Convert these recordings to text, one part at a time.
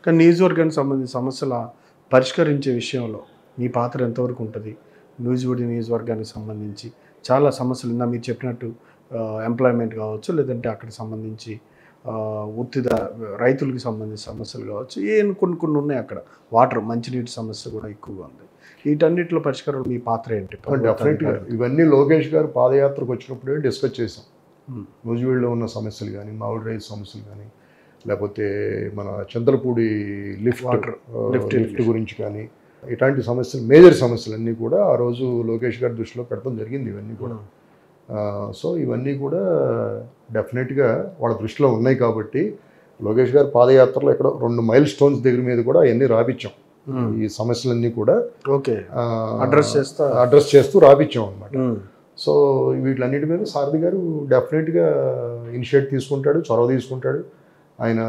కానీ నియోజకవర్గానికి సంబంధించిన సమస్యల పరిష్కరించే విషయంలో మీ పాత్ర ఎంతవరకు ఉంటుంది నూజివీడి నియోజకవర్గానికి సంబంధించి చాలా సమస్యలు ఇందా మీరు చెప్పినట్టు ఎంప్లాయ్మెంట్ కావచ్చు లేదంటే అక్కడ సంబంధించి ఆ, ఉత్తిద రైతులకు సంబంధించిన సమస్యలు కావచ్చు ఏ కొన్ని కొన్ని ఉన్నాయి అక్కడ వాటర్ మంచినీటి సమస్య కూడా ఎక్కువగా ఉంది వీటన్నిటిలో పరిష్కారం మీ పాత్ర ఏంటి డెఫినెట్గా ఇవన్నీ లోకేష్ గారు పాదయాత్రకు వచ్చినప్పుడే డిస్కస్ చేసాం ఉమ్, నూజివీడులో ఉన్న సమస్యలు కానీ మామిడి రైతు సమస్యలు కానీ లేకపోతే మన చంద్రపూడి లిఫ్ట్ Water, ఆ, lift లిఫ్ట్ గురించి కానీ ఇట్లాంటి సమస్యలు మేజర్ సమస్యలన్నీ కూడా ఆ రోజు లోకేష్ గారి దృష్టిలో పెట్టడం జరిగింది ఇవన్నీ కూడా ఉమ్, ఆ, సో ఇవన్నీ కూడా డెఫినెట్గా వాళ్ళ దృష్టిలో ఉన్నాయి కాబట్టి లోకేష్ గారి పాదయాత్రలో ఎక్కడో రెండు మైల్ స్టోన్స్ దగ్గర మీద కూడా అవన్నీ రాపిచ్చాం ఉమ్, ఈ సమస్యలన్నీ కూడా ఓకే ఆ, అడ్రస్ చేస్తా అడ్రస్ చేస్తూ రాపిచ్చాం అనమాట ఉమ్, సో వీటిలన్నిటి మీద సారథి గారు డెఫినెట్గా ఇనిషియేట్ తీసుకుంటాడు చొరవ తీసుకుంటాడు ఆయన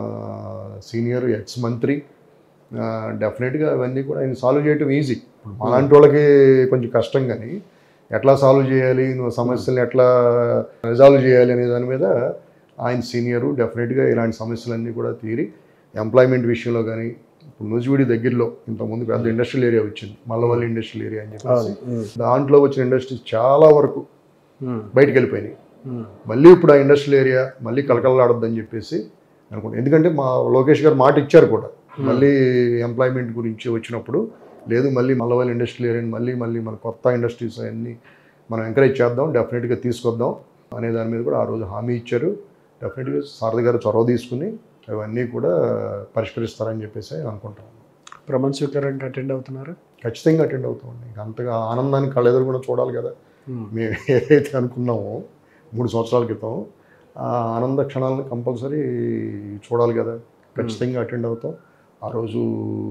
సీనియర్ ఎక్స్ మంత్రి డెఫినెట్గా అవన్నీ కూడా ఆయన సాల్వ్ చేయటం ఈజీ ఇప్పుడు మాలాంటి వాళ్ళకి కొంచెం కష్టం కానీ ఎట్లా సాల్వ్ చేయాలి నువ్వు సమస్యలను ఎట్లా రిజాల్వ్ చేయాలి అనే దాని మీద ఆయన సీనియరు డెఫినెట్గా ఇలాంటి సమస్యలన్నీ కూడా తీరి ఎంప్లాయ్మెంట్ విషయంలో కానీ ఇప్పుడు నూజివీడి దగ్గరలో ఇంతకుముందు పెద్ద ఇండస్ట్రియల్ ఏరియా వచ్చింది మల్లవల్లి ఇండస్ట్రియల్ ఏరియా అని చెప్పేసి ఉమ్, దాంట్లో వచ్చిన ఇండస్ట్రీస్ చాలా వరకు ఉమ్, బయటికి వెళ్ళిపోయినాయి ఉమ్, మళ్ళీ ఇప్పుడు ఆ ఇండస్ట్రియల్ ఏరియా మళ్ళీ కలకలలాడొద్దని చెప్పేసి అనుకుంటాను ఎందుకంటే మా లోకేష్ గారు మాట ఇచ్చారు కూడా మళ్ళీ ఎంప్లాయ్మెంట్ గురించి వచ్చినప్పుడు లేదు మళ్ళీ మల్లవల్లి ఇండస్ట్రియల్ ఏరియాని మళ్ళీ మళ్ళీ మన కొత్త ఇండస్ట్రీస్ అవన్నీ మనం ఎంకరేజ్ చేద్దాం డెఫినెట్గా తీసుకొద్దాం అనే దాని మీద కూడా ఆ రోజు హామీ ఇచ్చారు డెఫినెట్గా సారథి గారు చొరవ తీసుకుని అవన్నీ కూడా పరిష్కరిస్తారని చెప్పేసి అనుకుంటాం ప్రమాణ స్వీకారానికి అటెండ్ అవుతున్నారు ఖచ్చితంగా అటెండ్ అవుతామండి ఇంకా అంతగా ఆనందాన్ని కళ్ళెదురు కూడా చూడాలి కదా ఉమ్, మేము ఏదైతే అనుకున్నామో మూడు సంవత్సరాల క్రితం ఆ ఆనంద క్షణాలను కంపల్సరీ చూడాలి కదా ఖచ్చితంగా అటెండ్ అవుతాం ఆ రోజు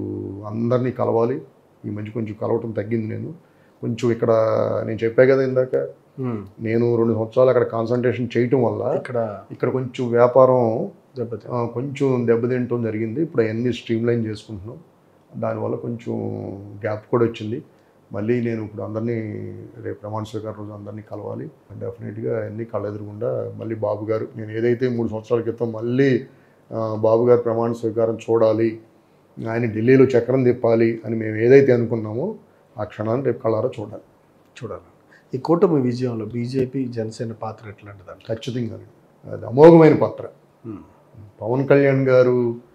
అందరినీ కలవాలి ఈ మధ్య కొంచెం కలవటం తగ్గింది నేను కొంచెం ఇక్కడ నేను చెప్పా కదా ఇందాక ఉమ్, నేను రెండు సంవత్సరాలు అక్కడ కాన్సన్ట్రేషన్ చేయటం వల్ల ఇక్కడ ఇక్కడ కొంచెం వ్యాపారం దెబ్బతి ఆ, కొంచెం దెబ్బతింటం జరిగింది ఇప్పుడు అవన్నీ స్ట్రీమ్లైన్ చేసుకుంటున్నాం దానివల్ల కొంచెం గ్యాప్ కూడా వచ్చింది మళ్ళీ నేను ఇప్పుడు అందరినీ రేపు ప్రమాణ స్వీకారం రోజు అందరినీ కలవాలి డెఫినెట్గా అన్నీ కళ్ళెదురుగుండా మళ్ళీ బాబు గారు నేను ఏదైతే మూడు సంవత్సరాల క్రితం మళ్ళీ ఆ, బాబు గారు ప్రమాణ స్వీకారం చూడాలి ఆయన ఢిల్లీలో చక్రం తిప్పాలి అని మేము ఏదైతే అనుకున్నామో ఆ క్షణాన్ని రేపు కళ్ళారా చూడాలి చూడాలి ఈ కూటమి విజయంలో బీజేపీ జనసేన పాత్ర ఎట్లాంటిదంట ఖచ్చితంగా అది అమోఘమైన పాత్ర ఉమ్, పవన్ కళ్యాణ్ గారు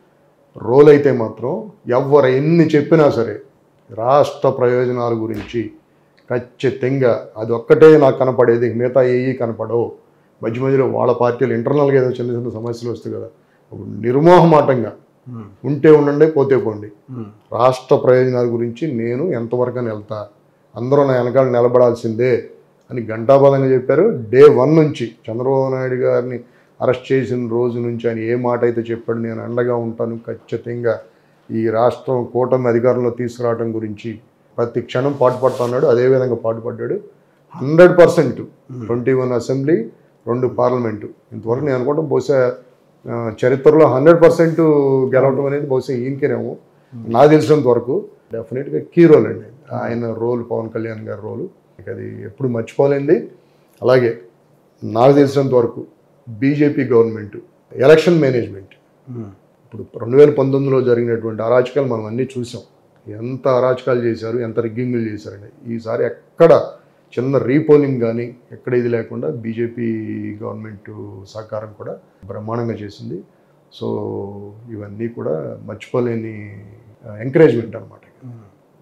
రోల్ అయితే మాత్రం ఎవరు ఎన్ని చెప్పినా సరే రాష్ట్ర ప్రయోజనాల గురించి ఖచ్చితంగా అది ఒక్కటే నాకు కనపడేది మిగతా ఏవి కనపడవు మధ్య మధ్యలో వాళ్ళ పార్టీలు ఇంటర్నల్గా ఏదో చిన్న చిన్న సమస్యలు వస్తాయి కదా అప్పుడు నిర్మోహమాటంగా ఉమ్, ఉంటే ఉండండి పోతే పోండి ఉమ్, రాష్ట్ర ప్రయోజనాల గురించి నేను ఎంతవరకు అని వెళ్తా అందరూ నా వెనకాల నిలబడాల్సిందే అని ఘంటాబలంగా చెప్పారు డే వన్ నుంచి చంద్రబాబు నాయుడు గారిని అరెస్ట్ చేసిన రోజు నుంచి ఆయన ఏ మాట అయితే చెప్పాడు నేను అండగా ఉంటాను ఖచ్చితంగా ఈ రాష్ట్రం కూటమి అధికారంలో తీసుకురావడం గురించి ప్రతి క్షణం పాటుపడుతున్నాడు అదేవిధంగా పాటుపడ్డాడు hundred percent twenty one assembly రెండు పార్లమెంటు ఇంతవరకు నేను అనుకుంటాం బహుశా ఆ, చరిత్రలో హండ్రెడ్ పర్సెంట్ గెలవడం అనేది బహుశా ఈయనకేనేమో నాకు తెలిసినంత వరకు డెఫినెట్గా కీ రోల్ అండి ఆయన రోల్ పవన్ కళ్యాణ్ గారి రోలు ఇక అది ఎప్పుడు మర్చిపోలేంది అలాగే నాకు తెలిసినంత వరకు BJP government election management um, ఇప్పుడు రెండు వేల పంతొమ్మిదిలో జరిగినటువంటి అరాచకాలు మనం అన్నీ చూసాం ఎంత అరాచకాలు చేశారు ఎంత రిగ్గింగ్లు చేశారండి ఈసారి ఎక్కడ చిన్న రీపోలింగ్ కానీ ఎక్కడ ఇది లేకుండా బీజేపీ గవర్నమెంట్ సహకారం కూడా బ్రహ్మాండంగా చేసింది సో ఇవన్నీ కూడా మర్చిపోలేని ఎంకరేజ్మెంట్ అనమాట ఉమ్.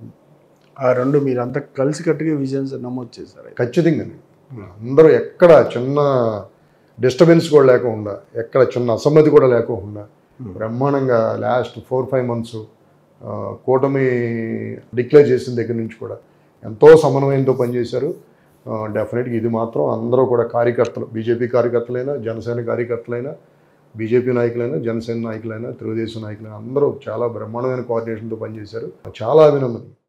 ఆ రెండు మీరంతా కలిసికట్టుగా విజయం నమోదు చేశారు ఖచ్చితంగా అందరూ ఎక్కడ చిన్న డిస్టర్బెన్స్ కూడా లేకుండా ఎక్కడ చిన్న అసమ్మతి కూడా లేకుండా బ్రహ్మాండంగా లాస్ట్ ఫోర్ ఫైవ్ మంత్స్ కూటమి డిక్లేర్ చేసిన దగ్గర నుంచి కూడా ఎంతో సమన్వయంతో పనిచేశారు డెఫినెట్గా ఇది మాత్రం అందరూ కూడా కార్యకర్తలు బీజేపీ కార్యకర్తలైనా జనసేన కార్యకర్తలైనా బీజేపీ నాయకులైనా జనసేన నాయకులైనా తెలుగుదేశం నాయకులైనా అందరూ చాలా బ్రహ్మాండమైన కోఆర్డినేషన్తో పనిచేశారు చాలా అభినందనలు